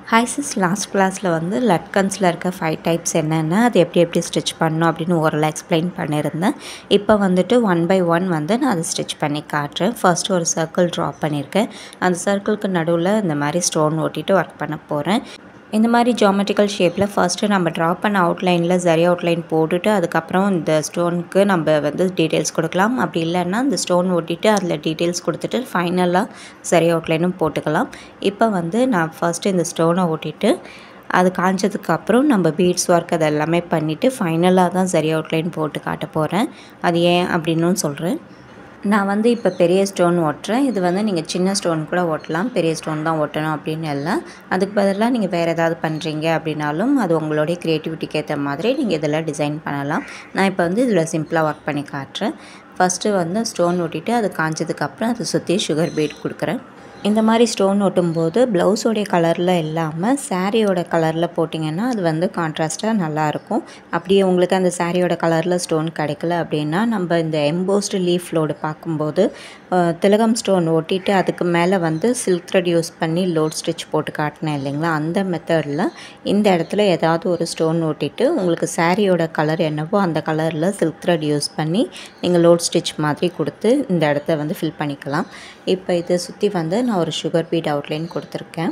hi sis last கிளாஸில் வந்து லட்கன்ஸில் இருக்க ஃபைவ் டைப்ஸ் என்னென்ன அது எப்படி எப்படி ஸ்டிச் பண்ணணும் அப்படின்னு ஓரளவு எக்ஸ்பிளைன் பண்ணியிருந்தேன் இப்போ வந்துட்டு ஒன் பை ஒன் வந்து நான் அதை ஸ்டிச் பண்ணி காட்டுறேன் ஃபர்ஸ்ட் ஒரு சர்க்கிள் ட்ரா பண்ணியிருக்கேன் அந்த சர்க்கிளுக்கு நடுவில் இந்த மாதிரி ஸ்டோன் ஒட்டிட்டு ஒர்க் பண்ண போகிறேன் இந்த மாதிரி ஜாமெட்ரிக்கல் ஷேப்பில் ஃபஸ்ட்டு நம்ம ட்ரா பண்ண அவுட்லைனில் சரி அவுட்லைன் போட்டுட்டு அதுக்கப்புறம் இந்த ஸ்டோனுக்கு நம்ம வந்து டீட்டெயில்ஸ் கொடுக்கலாம் அப்படி இல்லைன்னா இந்த ஸ்டோன் ஒட்டிட்டு அதில் டீட்டெயில்ஸ் கொடுத்துட்டு ஃபைனலாக சரி அவுட்லைனும் போட்டுக்கலாம் இப்போ வந்து நான் ஃபஸ்ட்டு இந்த ஸ்டோனை ஒட்டிட்டு அது காஞ்சதுக்கப்புறம் நம்ம பீட்ஸ் ஒர்க் அது எல்லாமே பண்ணிவிட்டு ஃபைனலாக தான் சரி அவுட்லைன் போட்டு காட்ட போகிறேன் அது ஏன் அப்படின்னும் சொல்கிறேன் நான் வந்து இப்போ பெரிய ஸ்டோன் ஒட்டுறேன் இது வந்து நீங்கள் சின்ன ஸ்டோன் கூட ஒட்டலாம் பெரிய ஸ்டோன் தான் ஒட்டணும் அப்படின்னு இல்லை அதுக்கு பதிலாக நீங்கள் வேறு ஏதாவது பண்ணுறீங்க அப்படின்னாலும் அது உங்களுடைய க்ரியேட்டிவிட்டிக்கு ஏற்ற மாதிரி நீங்கள் இதில் டிசைன் பண்ணலாம் நான் இப்போ வந்து இதில் சிம்பிளாக ஒர்க் பண்ணி காட்டுறேன் ஃபஸ்ட்டு வந்து ஸ்டோன் ஒட்டிட்டு அது காஞ்சதுக்கப்புறம் அதை சுற்றி சுகர் பீட் கொடுக்குறேன் இந்த மாதிரி ஸ்டோன் ஒட்டும்போது ப்ளவுஸோடைய கலரில் இல்லாமல் சாரியோட கலரில் போட்டிங்கன்னா அது வந்து கான்ட்ராஸ்ட்டாக நல்லாயிருக்கும் அப்படியே உங்களுக்கு அந்த சாரியோட கலரில் ஸ்டோன் கிடைக்கல அப்படின்னா நம்ம இந்த எம்போஸ்டு லீஃப் லோடு பார்க்கும்போது திலகம் ஸ்டோன் ஒட்டிட்டு அதுக்கு மேலே வந்து சில்க் த்ரெட் யூஸ் பண்ணி லோட் ஸ்டிச் போட்டு காட்டினேன் இல்லைங்களா அந்த மெத்தடில் இந்த இடத்துல ஏதாவது ஒரு ஸ்டோன் ஒட்டிட்டு உங்களுக்கு சாரியோட கலர் என்னவோ அந்த கலரில் சில்க் த்ரெட் யூஸ் பண்ணி நீங்கள் லோட் ஸ்டிச் மாதிரி கொடுத்து இந்த இடத்த வந்து ஃபில் பண்ணிக்கலாம் இப்போ இதை சுற்றி வந்து நான் ஒரு சுகர் பீட் அவுட்லைன் கொடுத்துருக்கேன்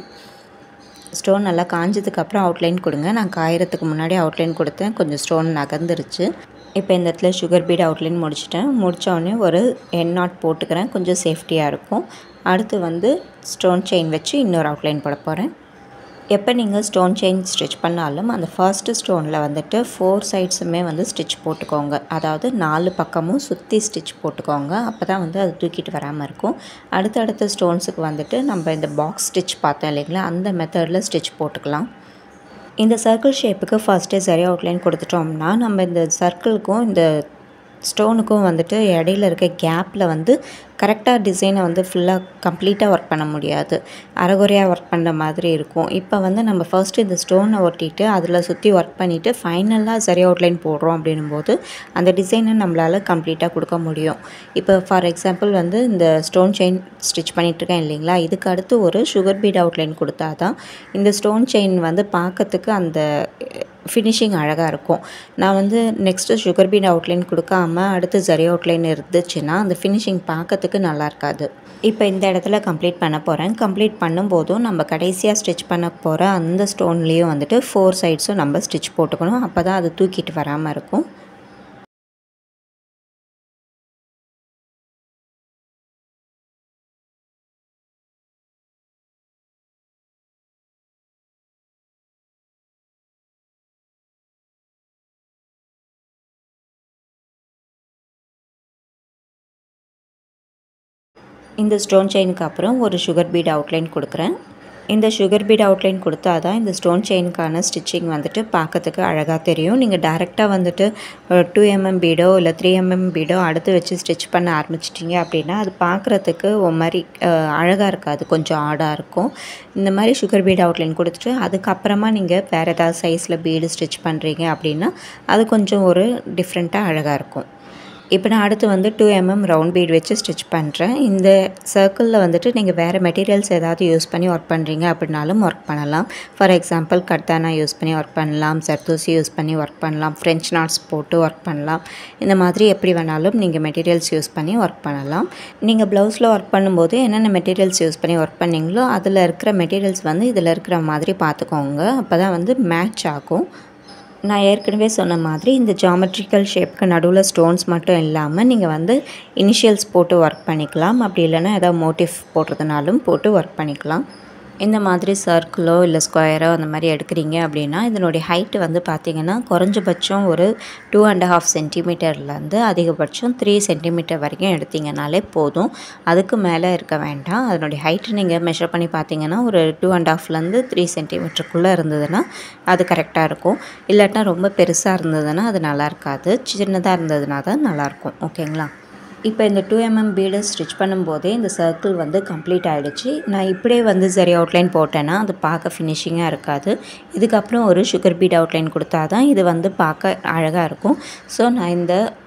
ஸ்டோன் நல்லா காஞ்சதுக்கப்புறம் அவுட்லைன் கொடுங்க நான் காயறதுக்கு முன்னாடி அவுட்லைன் கொடுத்தேன் கொஞ்சம் ஸ்டோன் நகர்ந்துருச்சு இப்போ இந்த இடத்துல சுகர் பீட் அவுட்லைன் முடிச்சிட்டேன் முடித்தோடனே ஒரு என் நாட் போட்டுக்கிறேன் கொஞ்சம் சேஃப்டியாக இருக்கும் அடுத்து வந்து ஸ்டோன் செயின் வச்சு இன்னொரு அவுட்லைன் போட போகிறேன் எப்போ நீங்கள் ஸ்டோன் செயின் ஸ்டிச் பண்ணாலும் அந்த ஃபர்ஸ்ட்டு ஸ்டோனில் வந்துட்டு ஃபோர் சைட்ஸுமே வந்து ஸ்டிச் போட்டுக்கோங்க அதாவது நாலு பக்கமும் சுற்றி ஸ்டிச் போட்டுக்கோங்க அப்போ தான் வந்து அது தூக்கிட்டு வராமல் இருக்கும் அடுத்தடுத்த ஸ்டோன்ஸுக்கு வந்துட்டு நம்ம இந்த பாக்ஸ் ஸ்டிச் பார்த்தோம் இல்லைங்களா அந்த மெத்தடில் ஸ்டிச் போட்டுக்கலாம் இந்த சர்க்கிள் ஷேப்புக்கு ஃபஸ்ட்டே சரி அவுட்லைன் கொடுத்துட்டோம்னா நம்ம இந்த சர்க்கிளுக்கும் இந்த ஸ்டோனுக்கும் வந்துட்டு இடையில இருக்க கேப்பில் வந்து கரெக்டாக டிசைனை வந்து ஃபுல்லாக கம்ப்ளீட்டாக ஒர்க் பண்ண முடியாது அரைகுறையாக ஒர்க் பண்ணுற மாதிரி இருக்கும் இப்போ வந்து நம்ம ஃபர்ஸ்ட் இந்த ஸ்டோனை ஒட்டிட்டு அதில் சுற்றி ஒர்க் பண்ணிவிட்டு ஃபைனலாக சரி அவுட்லைன் போடுறோம் அப்படின்னும்போது அந்த டிசைனை நம்மளால் கம்ப்ளீட்டாக கொடுக்க முடியும் இப்போ ஃபார் எக்ஸாம்பிள் வந்து இந்த ஸ்டோன் செயின் ஸ்டிச் பண்ணிகிட்ருக்கேன் இல்லைங்களா இதுக்கு அடுத்து ஒரு சுகர் பீட் அவுட்லைன் கொடுத்தா தான் இந்த ஸ்டோன் செயின் வந்து பார்க்கறதுக்கு அந்த ஃபினிஷிங் அழகாக இருக்கும் நான் வந்து நெக்ஸ்ட்டு சுகர் பீட் அவுட்லைன் கொடுக்காம அடுத்து ஜரி அவுட்லைன் இருந்துச்சுன்னா அந்த ஃபினிஷிங் பார்க்கறதுக்கு நல்லா இருக்காது இப்போ இந்த இடத்துல கம்ப்ளீட் பண்ண போகிறேன் கம்ப்ளீட் பண்ணும்போதும் நம்ம கடைசியாக ஸ்டிச் பண்ண போகிற அந்த ஸ்டோன்லேயும் வந்துட்டு ஃபோர் சைட்ஸும் நம்ம ஸ்டிச் போட்டுக்கணும் அப்போ தான் அது தூக்கிட்டு வராமல் இருக்கும் இந்த ஸ்டோன் செயினுக்கு அப்புறம் ஒரு சுகர் பீட் அவுட்லைன் கொடுக்குறேன் இந்த சுகர் பீட் அவுட்லைன் கொடுத்தா தான் இந்த ஸ்டோன் செயினுக்கான ஸ்டிச்சிங் வந்துட்டு பார்க்கறதுக்கு அழகாக தெரியும் நீங்கள் டேரெக்டாக வந்துட்டு டூ எம்எம் பீடோ இல்லை த்ரீ எம்எம் பீடோ அடுத்து வச்சு ஸ்டிச் பண்ண ஆரம்பிச்சிட்டிங்க அப்படின்னா அது பார்க்குறதுக்கு ஒரு மாதிரி அழகாக இருக்காது கொஞ்சம் ஆடாக இருக்கும் இந்த மாதிரி சுகர் பீட் அவுட்லைன் கொடுத்துட்டு அதுக்கப்புறமா நீங்கள் வேறு ஏதாவது சைஸில் பீடு ஸ்டிச் பண்ணுறீங்க அப்படின்னா அது கொஞ்சம் ஒரு டிஃப்ரெண்ட்டாக அழகாக இருக்கும் இப்போ நான் அடுத்து வந்து டூ எம்எம் ரவுண்ட் பீட் வச்சு ஸ்டிச் பண்ணுறேன் இந்த சர்க்கிளில் வந்துட்டு நீங்கள் வேறு மெட்டீரியல்ஸ் ஏதாவது யூஸ் பண்ணி ஒர்க் பண்ணுறீங்க அப்படின்னாலும் ஒர்க் பண்ணலாம் ஃபார் எக்ஸாம்பிள் கட்டானா யூஸ் பண்ணி ஒர்க் பண்ணலாம் சர்தூசி யூஸ் பண்ணி ஒர்க் பண்ணலாம் ஃப்ரெஞ்ச் நாட்ஸ் போட்டு ஒர்க் பண்ணலாம் இந்த மாதிரி எப்படி வேணாலும் நீங்கள் மெட்டீரியல்ஸ் யூஸ் பண்ணி ஒர்க் பண்ணலாம் நீங்கள் ப்ளவுஸில் ஒர்க் பண்ணும்போது என்னென்ன மெட்டீரியல்ஸ் யூஸ் பண்ணி ஒர்க் பண்ணிங்களோ அதில் இருக்கிற மெட்டீரியல்ஸ் வந்து இதில் இருக்கிற மாதிரி பார்த்துக்கோங்க அப்போ தான் வந்து மேட்ச் ஆகும் நான் ஏற்கனவே சொன்ன மாதிரி இந்த ஜாமெட்ரிக்கல் ஷேப்புக்கு நடுவில் ஸ்டோன்ஸ் மட்டும் இல்லாமல் நீங்கள் வந்து இனிஷியல்ஸ் போட்டு ஒர்க் பண்ணிக்கலாம் அப்படி இல்லைன்னா ஏதாவது மோட்டிவ் போடுறதுனாலும் போட்டு ஒர்க் பண்ணிக்கலாம் இந்த மாதிரி சர்க்கிளோ இல்லை ஸ்கொயரோ அந்த மாதிரி எடுக்கிறீங்க அப்படின்னா இதனுடைய ஹைட்டு வந்து பார்த்திங்கன்னா குறைஞ்சபட்சம் ஒரு டூ அண்ட் ஹாஃப் சென்டிமீட்டர்லேருந்து அதிகபட்சம் த்ரீ சென்டிமீட்டர் வரைக்கும் எடுத்திங்கனாலே போதும் அதுக்கு மேலே இருக்க வேண்டாம் அதனுடைய ஹைட்டு நீங்கள் மெஷர் பண்ணி பார்த்தீங்கன்னா ஒரு டூ அண்ட் ஹாஃப்லேருந்து த்ரீ சென்டிமீட்டருக்குள்ளே இருந்ததுன்னா அது கரெக்டாக இருக்கும் இல்லாட்டினா ரொம்ப பெருசாக இருந்ததுன்னா அது நல்லா இருக்காது சின்னதாக இருந்ததுனா தான் நல்லாயிருக்கும் ஓகேங்களா இப்போ இந்த டூ எம்எம் பீடை ஸ்டிச் பண்ணும்போதே இந்த சர்க்கிள் வந்து கம்ப்ளீட் ஆகிடுச்சு நான் இப்படியே வந்து சரி அவுட்லைன் போட்டேன்னா அது பார்க்க ஃபினிஷிங்காக இருக்காது இதுக்கப்புறம் ஒரு சுகர் பீட் அவுட்லைன் கொடுத்தா தான் இது வந்து பார்க்க அழகாக இருக்கும் ஸோ நான் இந்த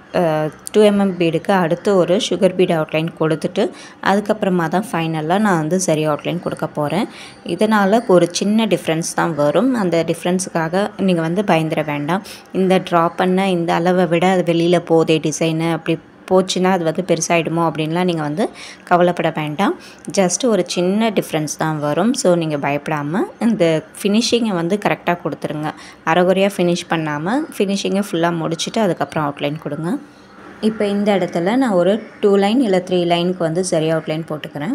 டூ எம்எம் பீடுக்கு அடுத்து ஒரு சுகர் பீட் அவுட்லைன் கொடுத்துட்டு அதுக்கப்புறமா தான் ஃபைனலாக நான் வந்து சரி அவுட்லைன் கொடுக்க போகிறேன் இதனால் ஒரு சின்ன டிஃப்ரென்ஸ் தான் வரும் அந்த டிஃப்ரென்ஸுக்காக நீங்கள் வந்து பயந்துட வேண்டாம் இந்த ட்ரா பண்ண இந்த அளவை விட அது வெளியில் போதே டிசைனு அப்படி போச்சுன்னா அது வந்து பெருசாகிடுமோ அப்படின்லாம் நீங்கள் வந்து கவலைப்பட வேண்டாம் ஜஸ்ட் ஒரு சின்ன டிஃப்ரென்ஸ் தான் வரும் ஸோ நீங்கள் பயப்படாமல் இந்த ஃபினிஷிங்கை வந்து கரெக்டாக கொடுத்துருங்க அரைகுறையாக ஃபினிஷ் பண்ணாமல் ஃபினிஷிங்கை ஃபுல்லாக முடிச்சுட்டு அதுக்கப்புறம் அவுட்லைன் கொடுங்க இப்போ இந்த இடத்துல நான் ஒரு டூ லைன் இல்லை த்ரீ லைனுக்கு வந்து சரி அவுட்லைன் போட்டுக்கிறேன்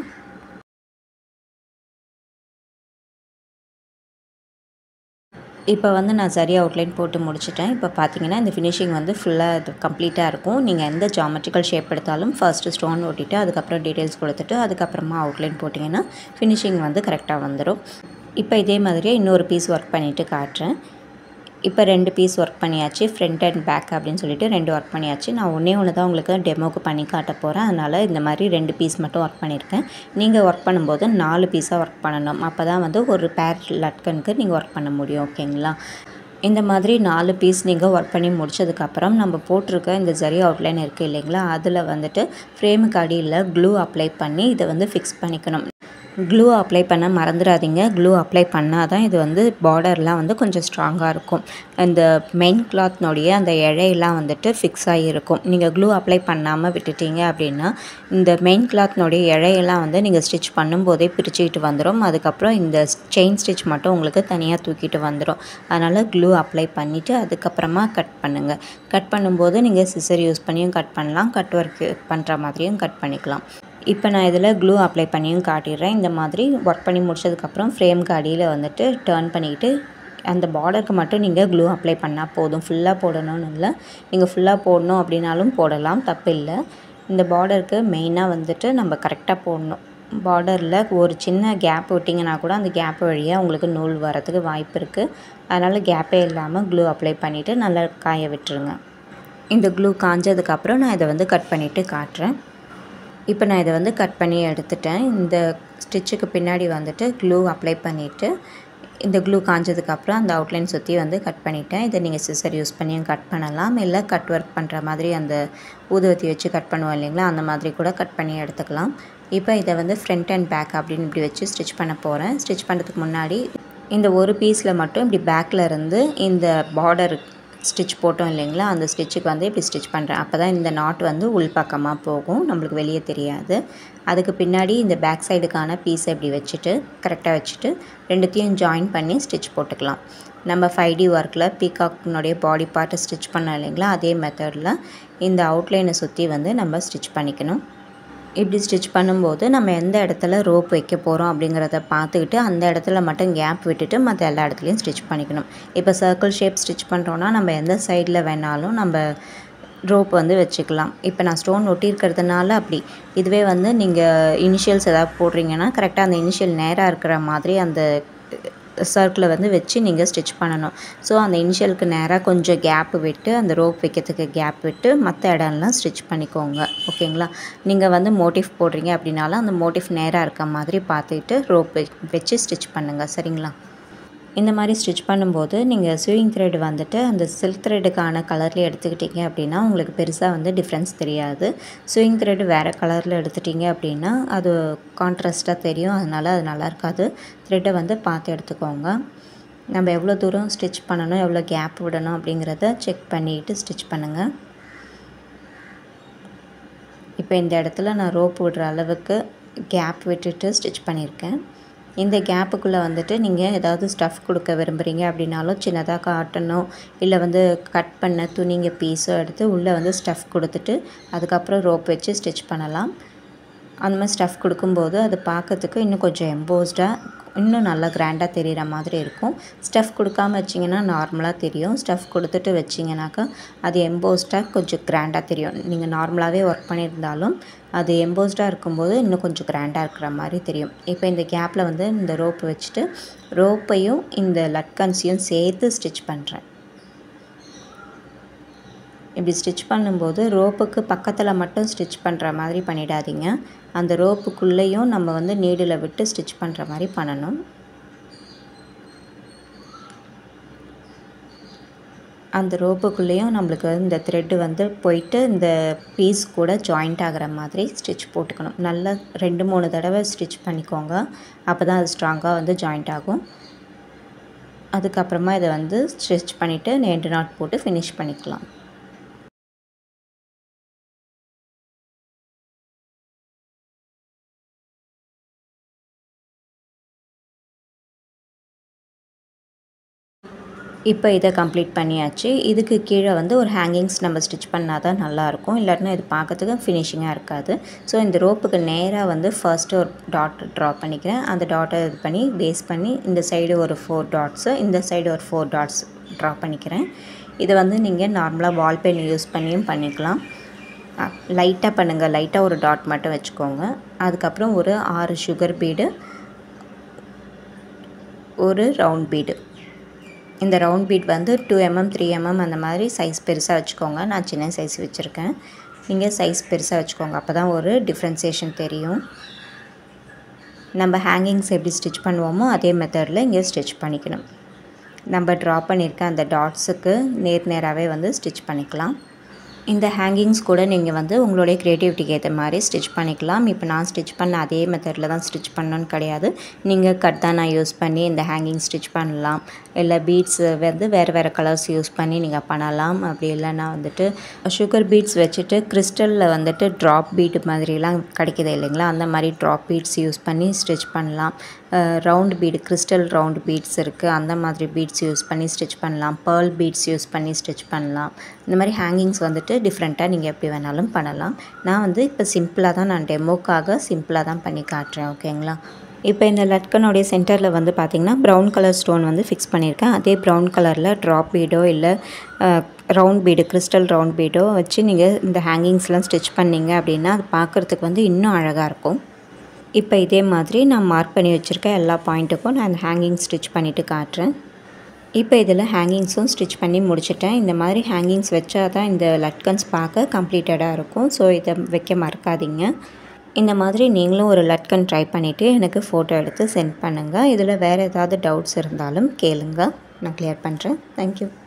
இப்போ வந்து நான் சரியாக அவுட்லைன் போட்டு முடிச்சிட்டேன் இப்போ பார்த்தீங்கன்னா இந்த ஃபினிஷிங் வந்து ஃபுல்லாக இது கம்ப்ளீட்டாக இருக்கும் நீங்கள் எந்த ஜாமெட்ரிக்கல் ஷேப் எடுத்தாலும் ஃபர்ஸ்ட்டு ஸ்டோன் ஓட்டிட்டு அதுக்கப்புறம் டீட்டெயில்ஸ் கொடுத்துட்டு அதுக்கப்புறமா அவுட்லைன் போட்டிங்கன்னா ஃபினிஷிங் வந்து கரெக்டாக வந்துடும் இப்போ இதே மாதிரியே இன்னொரு பீஸ் ஒர்க் பண்ணிவிட்டு காட்டுறேன் இப்போ ரெண்டு பீஸ் ஒர்க் பண்ணியாச்சு ஃப்ரண்ட் அண்ட் பேக் அப்படின்னு சொல்லிட்டு ரெண்டு ஒர்க் பண்ணியாச்சு நான் ஒன்றே ஒன்று தான் உங்களுக்கு டெமோக்கு பண்ணி காட்ட போகிறேன் அதனால் இந்த மாதிரி ரெண்டு பீஸ் மட்டும் ஒர்க் பண்ணியிருக்கேன் நீங்கள் ஒர்க் பண்ணும்போது நாலு பீஸாக ஒர்க் பண்ணணும் அப்போ தான் வந்து ஒரு பேர் லட்கனுக்கு நீங்கள் ஒர்க் பண்ண முடியும் ஓகேங்களா இந்த மாதிரி நாலு பீஸ் நீங்கள் ஒர்க் பண்ணி முடிச்சதுக்கப்புறம் நம்ம போட்டிருக்க இந்த ஜரி அவுட்லைன் இருக்குது இல்லைங்களா அதில் வந்துட்டு ஃப்ரேமுக்கு அடியில் க்ளூ அப்ளை பண்ணி இதை வந்து ஃபிக்ஸ் பண்ணிக்கணும் க்ளூ அப்ளை பண்ண மறந்துடாதீங்க க்ளூ அப்ளை பண்ணால் தான் இது வந்து பார்டர்லாம் வந்து கொஞ்சம் ஸ்ட்ராங்காக இருக்கும் இந்த மெயின் கிளாத்னுடைய அந்த இழையெல்லாம் வந்துட்டு ஃபிக்ஸ் ஆகியிருக்கும் நீங்கள் க்ளூ அப்ளை பண்ணாமல் விட்டுட்டீங்க அப்படின்னா இந்த மெயின் கிளாத்னுடைய இழையெல்லாம் வந்து நீங்கள் ஸ்டிச் பண்ணும்போதே பிரிச்சுக்கிட்டு வந்துடும் அதுக்கப்புறம் இந்த செயின் ஸ்டிச் மட்டும் உங்களுக்கு தனியாக தூக்கிட்டு வந்துடும் அதனால் க்ளூ அப்ளை பண்ணிவிட்டு அதுக்கப்புறமா கட் பண்ணுங்கள் கட் பண்ணும்போது நீங்கள் சிசர் யூஸ் பண்ணியும் கட் பண்ணலாம் கட் ஒர்க் பண்ணுற மாதிரியும் கட் பண்ணிக்கலாம் இப்போ நான் இதில் க்ளூ அப்ளை பண்ணியும் காட்டிடுறேன் இந்த மாதிரி ஒர்க் பண்ணி முடிச்சதுக்கப்புறம் ஃப்ரேம்க்கு அடியில் வந்துட்டு டேர்ன் பண்ணிக்கிட்டு அந்த பார்டருக்கு மட்டும் நீங்கள் க்ளூ அப்ளை பண்ணால் போதும் ஃபுல்லாக போடணும்னு இல்லை நீங்கள் ஃபுல்லாக போடணும் அப்படின்னாலும் போடலாம் தப்பு இல்லை இந்த பார்டருக்கு மெயினாக வந்துட்டு நம்ம கரெக்டாக போடணும் பார்டரில் ஒரு சின்ன கேப் விட்டிங்கன்னா கூட அந்த கேப் வழியாக உங்களுக்கு நூல் வரதுக்கு வாய்ப்பு இருக்குது அதனால் கேப்பே இல்லாமல் க்ளூ அப்ளை பண்ணிவிட்டு நல்லா காய விட்டுருங்க இந்த க்ளூ காஞ்சதுக்கப்புறம் நான் இதை வந்து கட் பண்ணிவிட்டு காட்டுறேன் இப்போ நான் இதை வந்து கட் பண்ணி எடுத்துட்டேன் இந்த ஸ்டிச்சுக்கு பின்னாடி வந்துட்டு க்ளூ அப்ளை பண்ணிவிட்டு இந்த க்ளூ காஞ்சதுக்கப்புறம் அந்த அவுட்லைன் சுற்றி வந்து கட் பண்ணிட்டேன் இதை நீங்கள் சிசர் யூஸ் பண்ணியும் கட் பண்ணலாம் இல்லை கட் ஒர்க் பண்ணுற மாதிரி அந்த ஊதுவத்தி வச்சு கட் பண்ணுவோம் இல்லைங்களா அந்த மாதிரி கூட கட் பண்ணி எடுத்துக்கலாம் இப்போ இதை வந்து ஃப்ரண்ட் அண்ட் பேக் அப்படின்னு இப்படி வச்சு ஸ்டிச் பண்ண போகிறேன் ஸ்டிச் பண்ணுறதுக்கு முன்னாடி இந்த ஒரு பீஸில் மட்டும் இப்படி பேக்கில் இருந்து இந்த பார்டர் ஸ்டிச் போட்டோம் இல்லைங்களா அந்த ஸ்டிச்சுக்கு வந்து இப்படி ஸ்டிச் பண்ணுறேன் அப்போ தான் இந்த நாட் வந்து உள்பக்கமாக போகும் நம்மளுக்கு வெளியே தெரியாது அதுக்கு பின்னாடி இந்த பேக் சைடுக்கான பீஸை இப்படி வச்சுட்டு கரெக்டாக வச்சுட்டு ரெண்டுத்தையும் ஜாயின் பண்ணி ஸ்டிச் போட்டுக்கலாம் நம்ம ஃபைவ் டி ஒர்க்கில் பீகாக்னுடைய பாடி பார்ட்டை ஸ்டிச் பண்ணோம் இல்லைங்களா அதே மெத்தடில் இந்த அவுட்லைனை சுற்றி வந்து நம்ம ஸ்டிச் பண்ணிக்கணும் இப்படி ஸ்டிச் பண்ணும்போது நம்ம எந்த இடத்துல ரோப் வைக்க போகிறோம் அப்படிங்கிறத பார்த்துக்கிட்டு அந்த இடத்துல மட்டும் கேப் விட்டுட்டு மற்ற எல்லா இடத்துலையும் ஸ்டிச் பண்ணிக்கணும் இப்போ சர்க்கிள் ஷேப் ஸ்டிச் பண்ணுறோன்னா நம்ம எந்த சைடில் வேணாலும் நம்ம ரோப் வந்து வச்சுக்கலாம் இப்போ நான் ஸ்டோன் ஒட்டியிருக்கிறதுனால அப்படி இதுவே வந்து நீங்கள் இனிஷியல்ஸ் எதாவது போடுறீங்கன்னா கரெக்டாக அந்த இனிஷியல் நேராக இருக்கிற மாதிரி அந்த சர்க்கிளை வந்து வச்சு நீங்கள் ஸ்டிச் பண்ணணும் ஸோ அந்த இனிஷியலுக்கு நேராக கொஞ்சம் கேப் விட்டு அந்த ரோப் வைக்கிறதுக்கு கேப் விட்டு மற்ற இடம்லாம் ஸ்டிச் பண்ணிக்கோங்க ஓகேங்களா நீங்கள் வந்து மோட்டிவ் போடுறீங்க அப்படின்னாலும் அந்த மோட்டிவ் நேராக இருக்க மாதிரி பார்த்துக்கிட்டு ரோப் வச்சு ஸ்டிச் பண்ணுங்கள் சரிங்களா இந்த மாதிரி ஸ்டிச் பண்ணும்போது நீங்கள் ஸ்விங் த்ரெட் வந்துட்டு அந்த சில்க் த்ரெட்டுக்கான கலரில் எடுத்துக்கிட்டிங்க அப்படின்னா உங்களுக்கு பெருசாக வந்து டிஃப்ரென்ஸ் தெரியாது ஸ்விங் த்ரெட் வேறு கலரில் எடுத்துட்டிங்க அப்படின்னா அது கான்ட்ராஸ்ட்டாக தெரியும் அதனால் அது நல்லா இருக்காது த்ரெட்டை வந்து பார்த்து எடுத்துக்கோங்க நம்ம எவ்வளோ தூரம் ஸ்டிச் பண்ணணும் எவ்வளோ கேப் விடணும் அப்படிங்கிறத செக் பண்ணிவிட்டு ஸ்டிச் பண்ணுங்கள் இப்போ இந்த இடத்துல நான் ரோப் விடுற அளவுக்கு கேப் விட்டுட்டு ஸ்டிச் பண்ணியிருக்கேன் இந்த கேப்புக்குள்ளே வந்துட்டு நீங்கள் ஏதாவது ஸ்டஃப் கொடுக்க விரும்புகிறீங்க அப்படின்னாலும் சின்னதாக காட்டனோ இல்லை வந்து கட் பண்ண துணிங்க பீஸோ எடுத்து உள்ளே வந்து ஸ்டஃப் கொடுத்துட்டு அதுக்கப்புறம் ரோப் வச்சு ஸ்டிச் பண்ணலாம் அந்த மாதிரி ஸ்டஃப் கொடுக்கும்போது அது பார்க்கறதுக்கு இன்னும் கொஞ்சம் எம்போஸ்டாக இன்னும் நல்லா கிராண்டாக தெரிகிற மாதிரி இருக்கும் ஸ்டஃப் கொடுக்காம வச்சிங்கன்னா நார்மலாக தெரியும் ஸ்டஃப் கொடுத்துட்டு வச்சிங்கனாக்கா அது எம்போஸ்டாக கொஞ்சம் கிராண்டாக தெரியும் நீங்கள் நார்மலாகவே ஒர்க் பண்ணியிருந்தாலும் அது எம்போஸ்டாக இருக்கும்போது இன்னும் கொஞ்சம் கிராண்டாக இருக்கிற மாதிரி தெரியும் இப்போ இந்த கேப்பில் வந்து இந்த ரோப் வச்சுட்டு ரோப்பையும் இந்த லட்கன்ஸையும் சேர்த்து ஸ்டிச் பண்ணுறேன் இப்படி ஸ்டிச் பண்ணும்போது ரோப்புக்கு பக்கத்தில் மட்டும் ஸ்டிச் பண்ணுற மாதிரி பண்ணிடாதீங்க அந்த ரோப்புக்குள்ளேயும் நம்ம வந்து நீடில் விட்டு ஸ்டிச் பண்ணுற மாதிரி பண்ணணும் அந்த ரோப்புக்குள்ளேயும் நம்மளுக்கு இந்த த்ரெட்டு வந்து போயிட்டு இந்த பீஸ் கூட ஜாயிண்ட் ஆகிற மாதிரி ஸ்டிச் போட்டுக்கணும் நல்லா ரெண்டு மூணு தடவை ஸ்டிச் பண்ணிக்கோங்க அப்போ தான் அது ஸ்ட்ராங்காக வந்து ஜாயிண்ட் ஆகும் அதுக்கப்புறமா இதை வந்து ஸ்டிச் பண்ணிவிட்டு ரெண்டு நாட் போட்டு ஃபினிஷ் பண்ணிக்கலாம் இப்போ இதை கம்ப்ளீட் பண்ணியாச்சு இதுக்கு கீழே வந்து ஒரு ஹேங்கிங்ஸ் நம்ம ஸ்டிச் பண்ணால் தான் நல்லாயிருக்கும் இல்லாட்டினா இது பார்க்கறதுக்கு ஃபினிஷிங்காக இருக்காது ஸோ இந்த ரோப்புக்கு நேராக வந்து ஃபர்ஸ்ட்டு ஒரு டாட் ட்ரா பண்ணிக்கிறேன் அந்த டாட்டை இது பண்ணி பேஸ் பண்ணி இந்த சைடு ஒரு ஃபோர் டாட்ஸு இந்த சைடு ஒரு ஃபோர் டாட்ஸ் ட்ரா பண்ணிக்கிறேன் இதை வந்து நீங்கள் நார்மலாக வால் பென் யூஸ் பண்ணியும் பண்ணிக்கலாம் லைட்டாக பண்ணுங்கள் லைட்டாக ஒரு டாட் மட்டும் வச்சுக்கோங்க அதுக்கப்புறம் ஒரு ஆறு சுகர் பீடு ஒரு ரவுண்ட் பீடு இந்த ரவுண்ட் பீட் வந்து டூ எம்எம் த்ரீ எம்எம் அந்த மாதிரி சைஸ் பெருசாக வச்சுக்கோங்க நான் சின்ன சைஸ் வச்சுருக்கேன் நீங்கள் சைஸ் பெருசாக வச்சுக்கோங்க அப்போ தான் ஒரு டிஃப்ரென்சியேஷன் தெரியும் நம்ம ஹேங்கிங்ஸ் எப்படி ஸ்டிச் பண்ணுவோமோ அதே மெத்தடில் இங்கே ஸ்டிச் பண்ணிக்கணும் நம்ம ட்ரா பண்ணியிருக்க அந்த டாட்ஸுக்கு நேர் நேராகவே வந்து ஸ்டிச் பண்ணிக்கலாம் இந்த ஹேங்கிங்ஸ் கூட நீங்கள் வந்து உங்களுடைய க்ரியேட்டிவிட்டிக்கு ஏற்ற மாதிரி ஸ்டிச் பண்ணிக்கலாம் இப்போ நான் ஸ்டிச் பண்ண அதே மெத்தடில் தான் ஸ்டிச் பண்ணணும்னு கிடையாது நீங்கள் கட் தான் நான் யூஸ் பண்ணி இந்த ஹேங்கிங் ஸ்டிச் பண்ணலாம் இல்லை பீட்ஸ் வந்து வேறு வேறு கலர்ஸ் யூஸ் பண்ணி நீங்கள் பண்ணலாம் அப்படி இல்லைன்னா வந்துட்டு சுகர் பீட்ஸ் வச்சுட்டு கிறிஸ்டலில் வந்துட்டு ட்ராப் பீட் மாதிரிலாம் கிடைக்கிது இல்லைங்களா அந்த மாதிரி ட்ராப் பீட்ஸ் யூஸ் பண்ணி ஸ்டிச் பண்ணலாம் round bead crystal round beads இருக்குது அந்த மாதிரி பீட்ஸ் யூஸ் பண்ணி ஸ்டிச் பண்ணலாம் பேர்ல் பீட்ஸ் யூஸ் பண்ணி ஸ்டிச் பண்ணலாம் இந்த மாதிரி ஹேங்கிங்ஸ் வந்துட்டு டிஃப்ரெண்ட்டாக நீங்கள் எப்படி வேணாலும் பண்ணலாம் நான் வந்து இப்போ சிம்பிளாக தான் நான் டெமோக்காக சிம்பிளாக தான் பண்ணி காட்டுறேன் ஓகேங்களா இப்போ இந்த லட்கனுடைய சென்டரில் வந்து பார்த்திங்கன்னா ப்ரௌன் கலர் ஸ்டோன் வந்து ஃபிக்ஸ் பண்ணியிருக்கேன் அதே ப்ரௌன் கலரில் ட்ராப் பீடோ இல்லை ரவுண்ட் பீடு கிறிஸ்டல் ரவுண்ட் பீடோ வச்சு நீங்கள் இந்த ஹேங்கிங்ஸ்லாம் ஸ்டிச் பண்ணிங்க அப்படின்னா அது பார்க்குறதுக்கு வந்து இன்னும் அழகாக இருக்கும் இப்போ இதே மாதிரி நான் மார்க் பண்ணி வச்சுருக்க எல்லா பாயிண்ட்டுக்கும் நான் அந்த ஹேங்கிங் ஸ்டிச் பண்ணிவிட்டு காட்டுறேன் இப்போ இதில் ஹேங்கிங்ஸும் ஸ்டிச் பண்ணி முடிச்சிட்டேன் இந்த மாதிரி ஹேங்கிங்ஸ் வச்சா தான் இந்த லட்கன்ஸ் பார்க்க கம்ப்ளீட்டடாக இருக்கும் ஸோ இதை வைக்க மறக்காதீங்க இந்த மாதிரி நீங்களும் ஒரு லட்கன் ட்ரை பண்ணிவிட்டு எனக்கு ஃபோட்டோ எடுத்து சென்ட் பண்ணுங்கள் இதில் வேறு ஏதாவது டவுட்ஸ் இருந்தாலும் கேளுங்க நான் க்ளியர் பண்ணுறேன் தேங்க்யூ